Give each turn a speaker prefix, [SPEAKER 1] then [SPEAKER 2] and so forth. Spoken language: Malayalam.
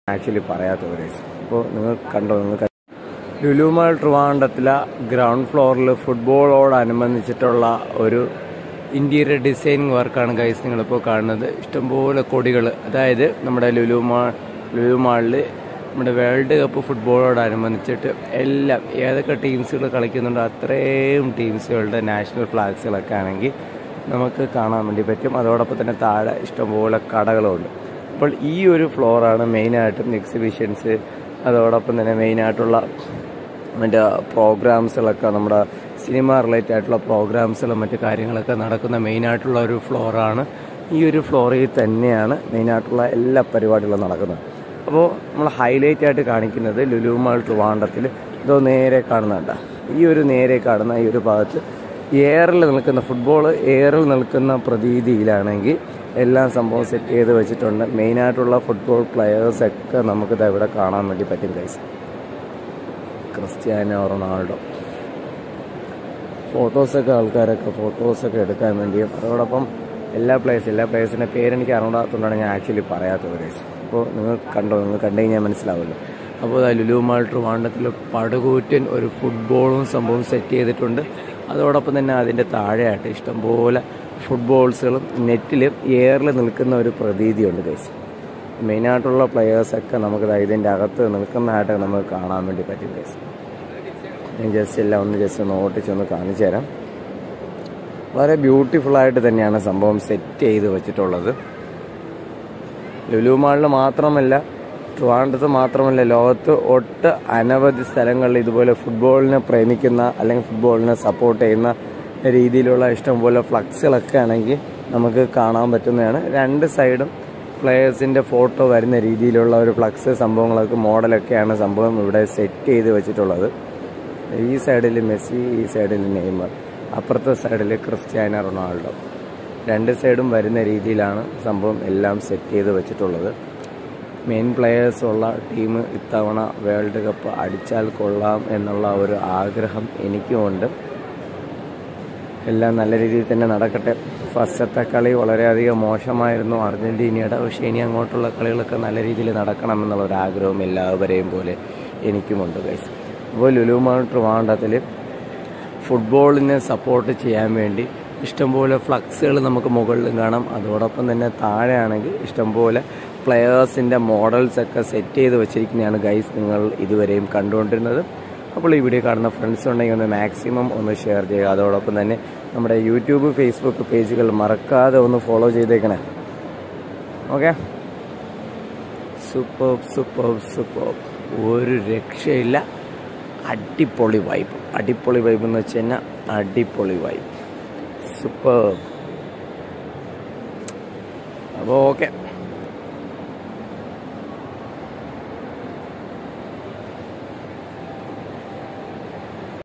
[SPEAKER 1] ആക്ച്വലി പറയാത്തത് ഗൈസ് അപ്പോൾ നിങ്ങൾ കണ്ടോ നിങ്ങൾക്ക് ലുലുമാൾ ട്രിവാൻഡത്തിലെ ഗ്രൗണ്ട് ഫ്ലോറിൽ ഫുട്ബോളോടനുബന്ധിച്ചിട്ടുള്ള ഒരു ഇൻറ്റീരിയർ ഡിസൈനിങ് വർക്കാണ് ഗൈസ് നിങ്ങളിപ്പോൾ കാണുന്നത് ഇഷ്ടംപോലെ കൊടികൾ അതായത് നമ്മുടെ ലുലുമാൾ ലുലുമാളിൽ നമ്മുടെ വേൾഡ് കപ്പ് ഫുട്ബോളോടനുബന്ധിച്ചിട്ട് എല്ലാം ഏതൊക്കെ ടീംസുകൾ കളിക്കുന്നുണ്ടോ അത്രയും ടീംസുകളുടെ നാഷണൽ ഫ്ലാഗ്സുകളൊക്കെ ആണെങ്കിൽ നമുക്ക് കാണാൻ വേണ്ടി പറ്റും അതോടൊപ്പം തന്നെ താഴെ ഇഷ്ടംപോലെ കടകളുമുണ്ട് അപ്പോൾ ഈ ഒരു ഫ്ലോറാണ് മെയിനായിട്ടും എക്സിബിഷൻസ് അതോടൊപ്പം തന്നെ മെയിനായിട്ടുള്ള മറ്റേ പ്രോഗ്രാംസുകളൊക്കെ നമ്മുടെ സിനിമ റിലേറ്റഡ് ആയിട്ടുള്ള പ്രോഗ്രാംസുകളും മറ്റു കാര്യങ്ങളൊക്കെ നടക്കുന്ന മെയിനായിട്ടുള്ള ഒരു ഫ്ലോറാണ് ഈ ഒരു ഫ്ലോറിൽ തന്നെയാണ് മെയിനായിട്ടുള്ള എല്ലാ പരിപാടികളും നടക്കുന്നത് അപ്പോൾ നമ്മൾ ഹൈലൈറ്റ് ആയിട്ട് കാണിക്കുന്നത് ലുലുമാൾ ട്രിവാൻഡത്തിൽ ഇതോ നേരെ കാണുന്നുണ്ട ഈ ഒരു നേരെ കാണുന്ന ഈ ഒരു ഭാഗത്ത് എയറിൽ നിൽക്കുന്ന ഫുട്ബോൾ എയറിൽ നിൽക്കുന്ന പ്രതീതിയിലാണെങ്കിൽ എല്ലാം സംഭവം സെറ്റ് ചെയ്ത് വെച്ചിട്ടുണ്ട് മെയിനായിട്ടുള്ള ഫുട്ബോൾ പ്ലെയേഴ്സൊക്കെ നമുക്കിത് ഇവിടെ കാണാൻ വേണ്ടി പറ്റും കൈസ് ക്രിസ്ത്യാനോ റൊണാൾഡോ ഫോട്ടോസൊക്കെ ആൾക്കാരൊക്കെ ഫോട്ടോസൊക്കെ എടുക്കാൻ വേണ്ടിയും അതോടൊപ്പം എല്ലാ പ്ലേയേഴ്സ് എല്ലാ പ്ലേയേഴ്സിൻ്റെ പേരെനിക്ക് അറിഞ്ഞാത്തതുകൊണ്ടാണ് ഞാൻ ആക്ച്വലി പറയാത്തത് ഗൈസ് അപ്പോൾ നിങ്ങൾ കണ്ടോ നിങ്ങൾ കണ്ടു കഴിഞ്ഞാൽ മനസ്സിലാവുമല്ലോ അപ്പോൾ ലുലുമാൾ ട്രിവാൻഡത്തിൽ പടുകൂറ്റൻ ഒരു ഫുട്ബോളും സംഭവം സെറ്റ് ചെയ്തിട്ടുണ്ട് അതോടൊപ്പം തന്നെ അതിൻ്റെ താഴെയായിട്ട് ഇഷ്ടംപോലെ ഫുട്ബോൾസുകളും നെറ്റിലും എയറിൽ നിൽക്കുന്ന ഒരു പ്രതീതിയുണ്ട് ഗൈസ് മെയിനായിട്ടുള്ള പ്ലെയേഴ്സൊക്കെ നമുക്ക് ഇതിൻ്റെ അകത്ത് നിൽക്കുന്നതായിട്ട് നമുക്ക് കാണാൻ വേണ്ടി പറ്റും ഗൈസ് ഞാൻ ജസ്റ്റ് എല്ലാം ഒന്ന് ജസ്റ്റ് ഒന്ന് ഓട്ടിച്ച് ഒന്ന് കാണിച്ചു തരാം വളരെ ബ്യൂട്ടിഫുൾ ആയിട്ട് തന്നെയാണ് സംഭവം സെറ്റ് ചെയ്ത് വെച്ചിട്ടുള്ളത് ലുലു മാളിൽ മാത്രമല്ല ട്രിവാൻഡ്രത്ത് മാത്രമല്ല ലോകത്ത് ഒട്ട് അനവധി സ്ഥലങ്ങളിൽ ഇതുപോലെ ഫുട്ബോളിനെ പ്രേമിക്കുന്ന അല്ലെങ്കിൽ ഫുട്ബോളിനെ സപ്പോർട്ട് ചെയ്യുന്ന രീതിയിലുള്ള ഇഷ്ടംപോലെ ഫ്ലക്സുകളൊക്കെ ആണെങ്കിൽ നമുക്ക് കാണാൻ പറ്റുന്നതാണ് രണ്ട് സൈഡും പ്ലെയേഴ്സിൻ്റെ ഫോട്ടോ വരുന്ന രീതിയിലുള്ള ഒരു ഫ്ലക്സ് സംഭവങ്ങളൊക്കെ മോഡലൊക്കെയാണ് സംഭവം ഇവിടെ സെറ്റ് ചെയ്ത് വെച്ചിട്ടുള്ളത് ഈ സൈഡിൽ മെസ്സി ഈ സൈഡിൽ നെയ്മർ അപ്പുറത്തെ സൈഡിൽ ക്രിസ്ത്യാനോ റൊണാൾഡോ രണ്ട് സൈഡും വരുന്ന രീതിയിലാണ് സംഭവം എല്ലാം സെറ്റ് ചെയ്ത് വെച്ചിട്ടുള്ളത് മെയിൻ പ്ലെയേഴ്സ് ഉള്ള ടീം ഇത്തവണ വേൾഡ് കപ്പ് അടിച്ചാൽ കൊള്ളാം എന്നുള്ള ഒരു ആഗ്രഹം എനിക്കുമുണ്ട് എല്ലാം നല്ല രീതിയിൽ തന്നെ നടക്കട്ടെ ഫസ്റ്റത്തെ കളി വളരെയധികം മോശമായിരുന്നു അർജൻറ്റീനയുടെ പക്ഷേ ഇനി അങ്ങോട്ടുള്ള കളികളൊക്കെ നല്ല രീതിയിൽ നടക്കണം എന്നുള്ള ഒരു ആഗ്രഹം എല്ലാവരെയും പോലെ എനിക്കുമുണ്ട് ഗൈസ് അപ്പോൾ ലുലുമാൾ ട്രിവാൻഡത്തിൽ ഫുട്ബോളിനെ സപ്പോർട്ട് ചെയ്യാൻ വേണ്ടി ഇഷ്ടംപോലെ ഫ്ലക്സുകൾ നമുക്ക് മുകളിലും കാണാം അതോടൊപ്പം തന്നെ താഴെയാണെങ്കിൽ ഇഷ്ടംപോലെ പ്ലെയേഴ്സിൻ്റെ മോഡൽസൊക്കെ സെറ്റ് ചെയ്ത് വെച്ചിരിക്കുന്നതാണ് ഗൈസ് നിങ്ങൾ ഇതുവരെയും കണ്ടുകൊണ്ടിരുന്നത് അപ്പോൾ ഈ വീഡിയോ കാണുന്ന ഫ്രണ്ട്സ് ഉണ്ടെങ്കിൽ ഒന്ന് മാക്സിമം ഒന്ന് ഷെയർ ചെയ്യുക അതോടൊപ്പം തന്നെ നമ്മുടെ യൂട്യൂബ് ഫേസ്ബുക്ക് പേജുകൾ മറക്കാതെ ഒന്ന് ഫോളോ ചെയ്തേക്കണേ ഓക്കെ സൂപ്പർ സൂപ്പർ സൂപ്പർ ഒരു രക്ഷയില്ല അടിപൊളി വൈബ് അടിപൊളി വൈബ് എന്ന് വെച്ച് കഴിഞ്ഞാൽ അടിപൊളി വൈബ് സൂപ്പർ അപ്പോൾ ഓക്കെ